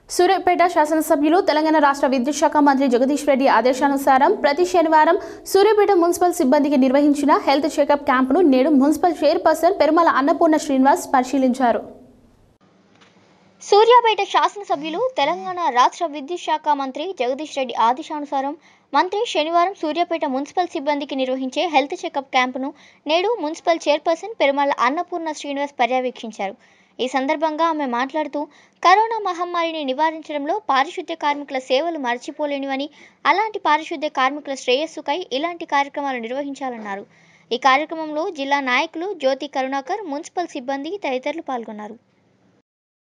సూర్యాపేట శాసనసభ్యులు తెలంగాణ రాష్ట్ర విద్యుత్ శాఖ మంత్రి జగదీష్ రెడ్డి ఆదేశానుసారం ప్రతి శనివారం సూర్యాపేట మున్సిపల్ సిబ్బందికి నిర్వహించిన హెల్త్ చెకప్ క్యాంపును నేడు మున్సిపల్ చైర్పర్సన్ పెరుమల అన్నపూర్ణ శ్రీనివాస్ పరిశీలించారు సూర్యాపేట శాసనసభ్యులు తెలంగాణ రాష్ట్ర విద్యుత్ శాఖ మంత్రి జగదీష్ రెడ్డి ఆదేశానుసారం మంత్రి శనివారం సూర్యాపేట మున్సిపల్ సిబ్బందికి నిర్వహించే హెల్త్ చెకప్ క్యాంపును నేడు మున్సిపల్ చైర్పర్సన్ పెరుమల అన్నపూర్ణ శ్రీనివాస్ పర్యవేక్షించారు ఈ సందర్భంగా ఆమె మాట్లాడుతూ కరోనా మహమ్మారిని నివారించడంలో పారిశుద్ధ్య కార్మికుల సేవలు మర్చిపోలేనివని అలాంటి పారిశుద్ధ్య కార్మికుల శ్రేయస్సుకై ఇలాంటి కార్యక్రమాలు నిర్వహించాలన్నారు ఈ కార్యక్రమంలో జిల్లా నాయకులు జ్యోతి కరుణాకర్ మున్సిపల్ సిబ్బంది తదితరులు పాల్గొన్నారు